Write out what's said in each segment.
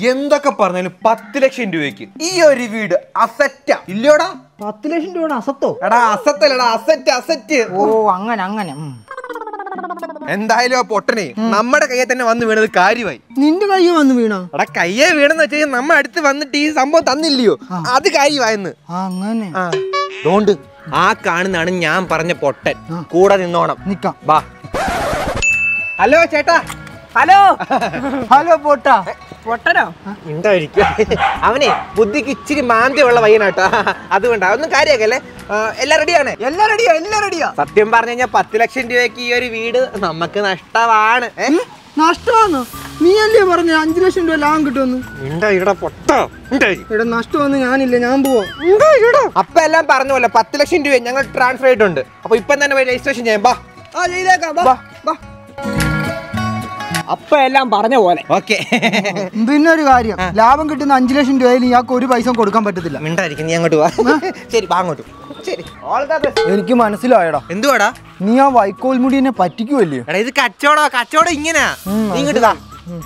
എന്തൊക്കെ പറഞ്ഞാലും പത്ത് ലക്ഷം രൂപയ്ക്ക് ഈ ഒരു വീട് അസറ്റാ ഇല്ലയോടാ പത്ത് ലക്ഷം രൂപയുടെ അസത്തോ എടാ അസത്തല്ലടാ അസറ്റ് അസറ്റ് ഓ അങ്ങനെ അങ്ങനെ ഉം. എന്തായാലും ആ പൊട്ടനെ നമ്മുടെ കയ്യിൽ തന്നെ വന്ന് വീണത് കാര്യമായി നിന്റെ കൈ വന്ന് വീണോ എടാ കയ്യെ വീണെന്ന് വെച്ച് കഴിഞ്ഞാൽ നമ്മ അടുത്ത് വന്നിട്ട് ഈ സംഭവം തന്നില്ലയോ അത് കാര്യമായെന്ന് ആ അങ്ങനെ ആ അതുകൊണ്ട് ആ കാണുന്നതാണ് ഞാൻ പറഞ്ഞ പൊട്ടൻ കൂടെ നിന്നോണം നിക്കാം ബാ ഹലോ ചേട്ടാ ഹലോ ഹലോ പോട്ടാ പൊട്ടനോ ഉണ്ടായിരിക്കും അവനെ ബുദ്ധിക്ക് ഇച്ചിരി മാന്ദ്യമുള്ള പയ്യനാട്ടാ അതുകൊണ്ട് അതൊന്നും കാര്യമാക്കല്ലേ ആ, എല്ലാം റെഡിയാണ് എല്ലാം റെഡിയാ എല്ലാം റെഡിയാ സത്യം പറഞ്ഞു കഴിഞ്ഞാൽ പത്ത് ലക്ഷം രൂപയ്ക്ക് ഈ ഒരു വീട് നമുക്ക് നഷ്ടമാണ് ഏ? നഷ്ടമാണോ നീ അല്ലേ പറഞ്ഞ അഞ്ചു ലക്ഷം രൂപ ലാഭം കിട്ടുമെന്ന് ഉണ്ടാ ഇവിടെ പൊട്ട ഉണ്ടായി ഇവിടെ നഷ്ടമെന്ന് ഞാനില്ല ഞാൻ പോവാ അപ്പൊ എല്ലാം പറഞ്ഞ പോലെ പത്ത് ലക്ഷം രൂപ ഞങ്ങൾ ട്രാൻസ്ഫർ ചെയ്തിട്ടുണ്ട് അപ്പൊ ഇപ്പം തന്നെ പോയി രജിസ്ട്രേഷൻ ചെയ്യാം ബാ ആ ചെയ്തേക്കാം ബാ, ബാ. അപ്പൊ എല്ലാം പറഞ്ഞ പോലെ ഓക്കെ പിന്നെ ഒരു കാര്യം ലാഭം കിട്ടുന്ന അഞ്ചു ലക്ഷം രൂപയിൽ ഇയാൾക്ക് ഒരു പൈസ കൊടുക്കാൻ പറ്റത്തില്ല മിണ്ടായിരിക്കും നീ അങ്ങോട്ട് വാ ശരി വാ അങ്ങോട്ട് ശരി All the best. എനിക്ക് മനസ്സിലായടാ എന്തുവാടാ നീ ആ വൈക്കോൽ മുടിനെ പറ്റിക്കുമല്ലയോ എടാ ഇത് കച്ചവടോ കച്ചവടം ഇങ്ങനാ നീ ഇങ്ങോട്ട് വാ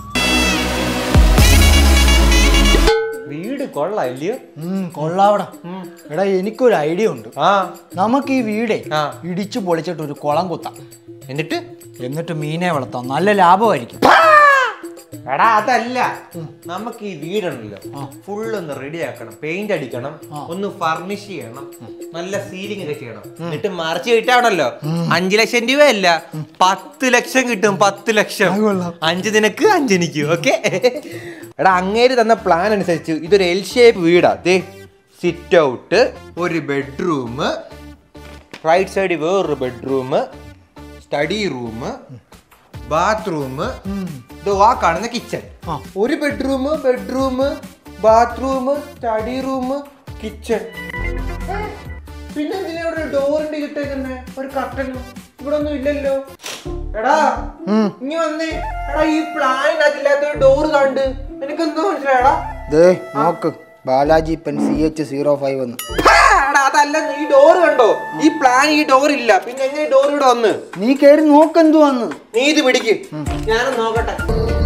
വീട് കൊള്ളാം ഇല്ലയോ കൊള്ളാവടാ എടാ എനിക്കൊരു ഐഡിയ ഉണ്ട് ആ നമുക്ക് ഈ വീടേ ആ. ഇടിച്ചു പൊളിച്ചിട്ട് ഒരു കുളം കുത്താം എന്നിട്ട് എന്നിട്ട് മീനെ വളർത്താം നല്ല ലാഭമായിരിക്കും എടാ അതല്ല നമുക്ക് ഈ വീടുണ്ടല്ലോ ഫുൾ ഒന്ന് റെഡി ആക്കണം പെയിന്റ് അടിക്കണം ഒന്ന് ഫർണിഷ് ചെയ്യണം നല്ല സീലിംഗ് ഒക്കെ ചെയ്യണം എന്നിട്ട് മറിച്ച് കിട്ടാണല്ലോ അഞ്ചു ലക്ഷം രൂപയല്ല പത്ത് ലക്ഷം കിട്ടും പത്ത് ലക്ഷം അഞ്ച് നിനക്ക് അഞ്ച് എനിക്ക് ഓക്കെ എടാ അങ്ങേര് തന്ന പ്ലാൻ അനുസരിച്ച് ഇതൊരു എൽ ഷേപ്പ് വീടാ ദേ സിറ്റ് ഔട്ട് ഒരു ബെഡ്റൂം റൈറ്റ് സൈഡിൽ വേറൊരു ബെഡ്റൂം സ്റ്റഡി റൂം ബാത്റൂം ഇത് ആ കാണുന്ന കിച്ചൺ ആ. ഒരു bedroom bedroom bathroom study room kitchen പിന്നെ എന്തിനാ ഇവിടെ ഒരു ഡോറിന്റെ കിട്ടേക്കുന്നേ ഒരു കർട്ടനും ഇവിടെ ഒന്നും ഇല്ലല്ലോ എടാ ഇനി വന്നേ എടാ ഈ പ്ലാനിനകത്തില്ലാത്ത ഒരു ഡോർ കണ്ട് എനിക്ക് എന്തോ മനസ്സിലായടാ ദേ നോക്ക് Balaji pen C H zero five എന്ന് എടാ അതല്ല ഈ ഡോർ കണ്ടോ ഈ പ്ലാൻ ഈ ഡോർ ഇല്ല പിന്നെ എങ്ങനെ ഡോർ ഇവിടെ വന്ന് നീ കയറി നോക്കെന്തുവാന്ന് നീ ഇത് പിടിക്ക് ഞാനും നോക്കട്ടെ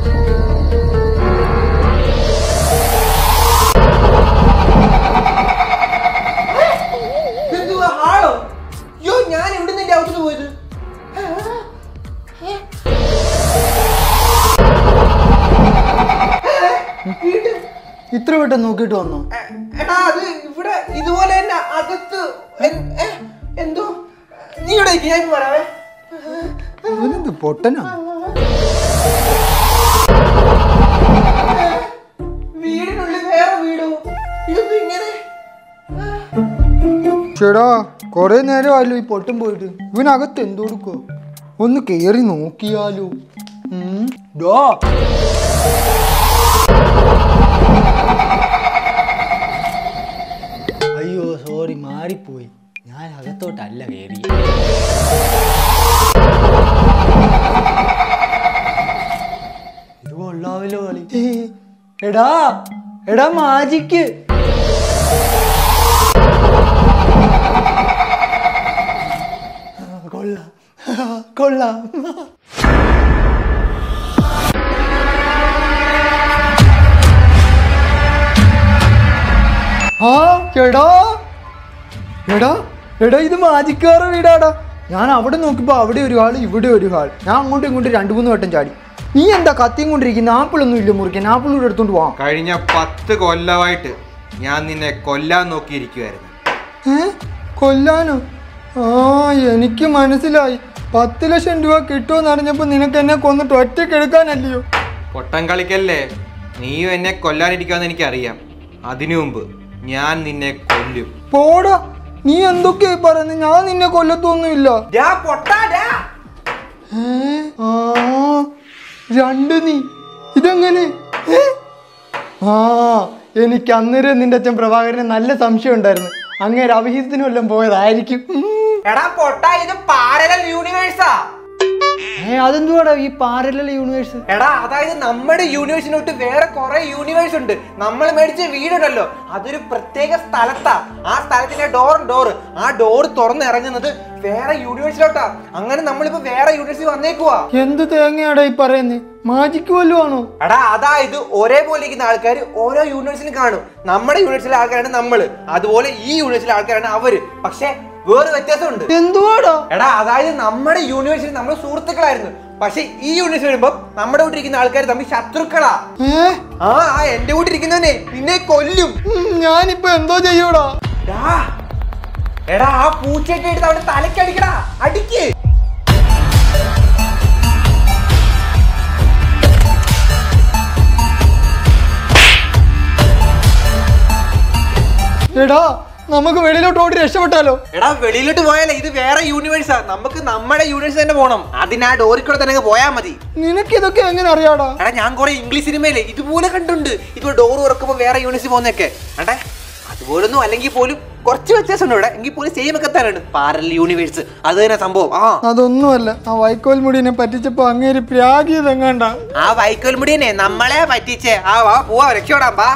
ഇതെന്തുവാ, ഹാളോ? യ്യോ, ഞാൻ എവിടെ നിന്റെ അകത്തോട്ട് പോയത് വീട്. ഇത്ര പെട്ടെന്ന് നോക്കിയിട്ട് വന്നോ എ- എടാ അത് ഇവിടെ ഇതുപോലെ തന്നെ അകത്ത് എൻ- എ, എന്തോ നീ ഇവിടെ ഇരിക്ക്, ഞാൻ ഇപ്പൊ വരാവേ ഇവനെന്ത് പൊട്ടനാ വീടിനുള്ളിൽ വേറെ വീടോ ഇതൊന്നും ഇങ്ങനെ ചേടാ കൊറേ നേരമല്ലോ ഈ പൊട്ടും പോയിട്ട് ഇവനകത്ത് എന്ത് കൊടുക്കോ ഒന്ന് കേറി നോക്കിയാലോ ഉം. ഡോ അയ്യോ സോറി മാറിപ്പോയി ഞാൻ അകത്തോട്ടല്ല കയറി ഇത് കൊള്ളാവല്ലോ കളി എടാ എടാ മാജിക്ക് കൊള്ളാം കൊള്ളാം ആ എടാ എടാ എടാ ഇത് മാജിക്കാറ് വീടാടാ ഞാൻ അവിടെ നോക്കിയപ്പോ അവിടെ ഒരു ഹാൾ ഇവിടെ ഒരു ഹാൾ ഞാൻ അങ്ങോട്ടും ഇങ്ങോട്ടും രണ്ടു മൂന്ന് വട്ടം ചാടി നീ എന്താ കത്തിയും കൊണ്ടിരിക്കുന്ന ആപ്പിളൊന്നും ഇല്ല മുറിക്കാൻ ആപ്പിൾ കൂടെ എടുത്തോണ്ട് പോവാം കഴിഞ്ഞ പത്ത് കൊല്ലമായിട്ട് ഞാൻ നിന്നെ കൊല്ലാൻ നോക്കിയിരിക്കുവായിരുന്നു ഏ കൊല്ലാനോ ആ എനിക്ക് മനസ്സിലായി പത്ത് ലക്ഷം രൂപ കിട്ടുമെന്ന് അറിഞ്ഞപ്പോ നിനക്ക് എന്നെ കൊന്നിട്ട് ഒറ്റയ്ക്ക് എടുക്കാനല്ലയോ പൊട്ടം കളിക്കല്ലേ നീയും എന്നെ കൊല്ലാനിരിക്കുമെന്ന് എനിക്കറിയാം അതിനു മുമ്പ് ഞാൻ നിന്നെ കൊല്ലും പോടാ നീ എന്തൊക്കെയായി പറയുന്നത് ഞാൻ നിന്നെ കൊല്ലത്തൊന്നുമില്ല ഏ? ആ രണ്ട് നീ ഇതെങ്ങനെ ഏ? ആ എനിക്ക് അന്നേരം നിന്റെ അച്ഛൻ പ്രഭാകരന് നല്ല സംശയം ഉണ്ടായിരുന്നു അങ്ങേര് അവിഹിതത്തിന് വല്ലതും പോയതായിരിക്കും ഉം. എടാ പൊട്ട ഇത് പാരലൽ യൂണിവേഴ്സാ ഏ അതെന്തുവാടാ ഈ പാരലൽ യൂണിവേഴ്സ് എടാ അതായത് നമ്മുടെ യൂണിവേഴ്സിനോട്ട് വേറെ കുറെ യൂണിവേഴ്സ് ഉണ്ട് നമ്മൾ മേടിച്ച വീടുണ്ടല്ലോ അതൊരു പ്രത്യേക സ്ഥലത്താ ആ സ്ഥലത്തിന്റെ ഡോർ ഡോർ ആ ഡോർ തുറന്നിറങ്ങുന്നത് വേറെ യൂണിവേഴ്സിലോട്ടാ അങ്ങനെ നമ്മളിപ്പോ വേറെ യൂണിവേഴ്സിൽ വന്നേക്കുവാ എന്ത് തേങ്ങയാടാ ഈ പറയുന്നത് മാജിക് വല്ലതും ആണോ എടാ അതായത് ഒരേപോലെ ഇരിക്കുന്ന ആൾക്കാർ ഓരോ യൂണിവേഴ്സിലും കാണും നമ്മുടെ യൂണിവേഴ്സിലെ ആൾക്കാരാണ് നമ്മള് അതുപോലെ ഈ യൂണിവേഴ്സിലെ ആൾക്കാരാണ് അവര് പക്ഷെ വേറെ വ്യത്യാസമുണ്ട് എന്തുവാടാ എടാ അതായത് നമ്മുടെ യൂണിവേഴ്സിൽ നമ്മൾ സുഹൃത്തുക്കളായിരുന്നു പക്ഷെ ഈ യൂണിവേഴ്സിൽ വരുമ്പോ നമ്മുടെ കൂടെ ഇരിക്കുന്ന ആൾക്കാർ തമ്മിൽ ശത്രുക്കളാ ഏ ആ ആ എന്റെ കൂടെ ഇരിക്കുന്നവനെ നിന്നെ കൊല്ലും ഉം, ഞാനിപ്പോ എന്തോ ചെയ്യൂടാ ഡാ, എടാ ആ പൂച്ചയൊക്കെ എടുത്ത് അവിടെ തലക്കടിക്കടാ അടിക്ക് എടാ നമുക്ക് വെളിയിലോട്ട് ഓടി രക്ഷപ്പെട്ടാലോ എടാ വെളിയിലോട്ട് പോയാലേ ഇത് വേറെ യൂണിവേഴ്സാ നമുക്ക് നമ്മുടെ യൂണിവേഴ്സ് തന്നെ പോണം അതിനാ ഡോറിക്കൂടെ തന്നെ അങ്ങ് പോയാ മതി നിനക്ക് ഇതൊക്കെ എങ്ങനെ അറിയാടാ എടാ ഞാൻ കുറെ ഇംഗ്ലീഷ് സിനിമയിലെ ഇതുപോലെ കണ്ടുണ്ട് ഇതുപോലെ ഡോർ തുറക്കുമ്പോ വേറെ യൂണിവേഴ്സിൽ പോകുന്നൊക്കെ അണ്ടേ അതുപോലൊന്നും അല്ലെങ്കിൽ പോലും കുറച്ച് വ്യത്യാസമുണ്ട് ഇവിടെ എങ്കിൽ പോലും സെയിം ഒക്കെ തന്നെയാണ് പാരൽ യൂണിവേഴ്സ് അത് തന്നെ സംഭവം ആ അതൊന്നുമല്ല ആ വൈക്കോൽ മുടിനെ പറ്റിച്ചപ്പോ അങ്ങേര് പ്രാഗിയതെങ്ങാണ്ട ആ വൈക്കോൽ മുടിയനെ നമ്മളെ പറ്റിച്ചേ ആ വാ പോവാ രക്ഷപ്പെടാം വാ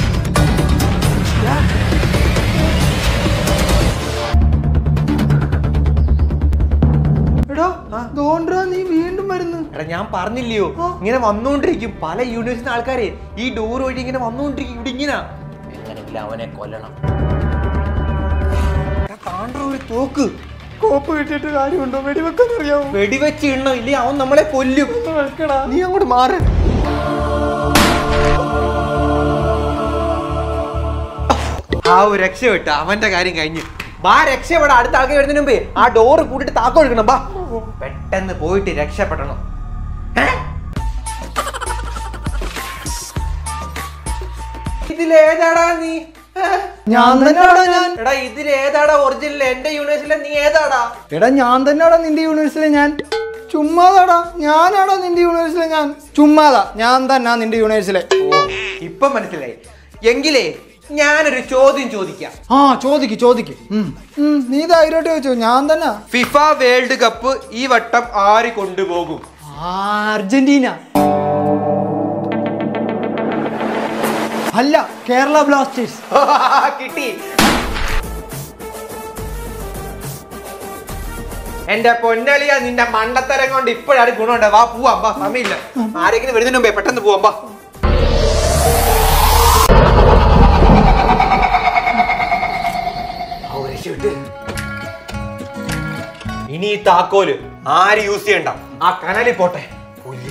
എടാ ദോണ്ടാ നീ വീണ്ടും വരുന്നു എടാ ഞാൻ പറഞ്ഞില്ലയോ ഇങ്ങനെ വന്നുകൊണ്ടിരിക്കും പല യൂണിവേഴ്സിറ്റി ആൾക്കാരെ ഈ ഡോർ വഴി ഇങ്ങനെ വന്നുകൊണ്ടിരിക്കും ഇവിടെ ഇങ്ങനെ എങ്ങനെങ്കിലും അവനെ കൊല്ലണം എടാ, താണ്ട്ര ഒരു തോക്ക് കോപ്പ് കിട്ടിയിട്ട് കാര്യമുണ്ടോ വെടിവെക്കാൻ അറിയാവോ വെടിവെച്ച് ഇടണം ഇല്ലേ അവൻ നമ്മളെ കൊല്ലും ഒന്ന് വെക്കടാ നീ അങ്ങോട്ട് മാറ് ആ ഒരു രക്ഷപ്പെട്ടു അവന്റെ കാര്യം കഴിഞ്ഞു വാ രക്ഷപ്പെടാ അടുത്ത ആൾക്കാർ വരുന്നതിന് മുമ്പേ ആ ഡോറ് കൂട്ടിട്ട് താക്കോ എടുക്കണം ബാ പെട്ടെന്ന് പോയിട്ട് രക്ഷപ്പെടണം ഏ? ഇതിലേതാടാ നീ ഏ? ഞാൻ തന്നെയാടാ ഞാൻ എടാ ഇതിലേതാടാ ഒറിജിനൽ എന്റെ യൂണിവേഴ്സിലെ നീ ഏതാടാ എടാ ഞാൻ തന്നെയാടാ നിന്റെ യൂണിവേഴ്സിലെ ഞാൻ ചുമ്മാതാടാ ഞാനാടാ നിന്റെ യൂണിവേഴ്സിലെ ഞാൻ ചുമ്മാതാ ഞാൻ തന്നെ നിന്റെ യൂണിവേഴ്സിലെ ഓ ഇപ്പൊ മനസ്സിലായി എങ്കിലേ ഞാനൊരു ചോദ്യം ചോദിക്കാം ആ ചോദിക്ക് ചോദിക്ക് ഉം. ഉം, നീ ധൈര്യമായിട്ട് ചോദിച്ചോ ഞാൻ തന്നെ ഫിഫ വേൾഡ് കപ്പ് ഈ വട്ടം ആര് കൊണ്ടുപോകും ആ, അർജന്റീന അല്ല കേരള ബ്ലാസ്റ്റേഴ്സ് കിട്ടി എന്റെ പൊന്നളിയ നിന്റെ മണ്ടത്തരം കൊണ്ട് ഇപ്പോഴാണ് ഗുണമുണ്ട് വാ പോവാം വാ സമയമില്ല ആരെങ്കിലും വരുന്നതിന് മുമ്പേ പെട്ടെന്ന് പോവാം വാ ഔ, രക്ഷപ്പെട്ട്. ഇനി ഈ താക്കോല് ആര് യൂസ് ചെയ്യണ്ട ആ കനലിൽ പോട്ടെ പുല്ല്.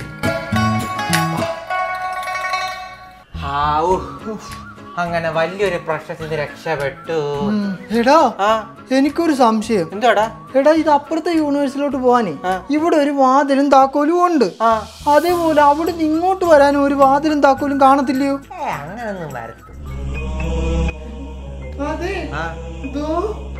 ഹാവൂ. അങ്ങനെ വലിയൊരു പ്രശ്നത്തിൽ നിന്ന് രക്ഷപ്പെട്ടു ഉം, എടാ ആ എനിക്കൊരു സംശയം എന്താടാ എടാ ഇത് അപ്പുറത്തെ യൂണിവേഴ്സിലോട്ട് പോവാനേ ആ. ഇവിടെ ഒരു വാതിലും താക്കോലും ഉണ്ട് ആ അതേപോലെ അവിടെ നിന്ന് ഇങ്ങോട്ട് വരാനും ഒരു വാതിലും താക്കോലും കാണത്തില്ലയോ ഏ, അങ്ങനൊന്നും വരത്തില്ല അതെ ആ ദോ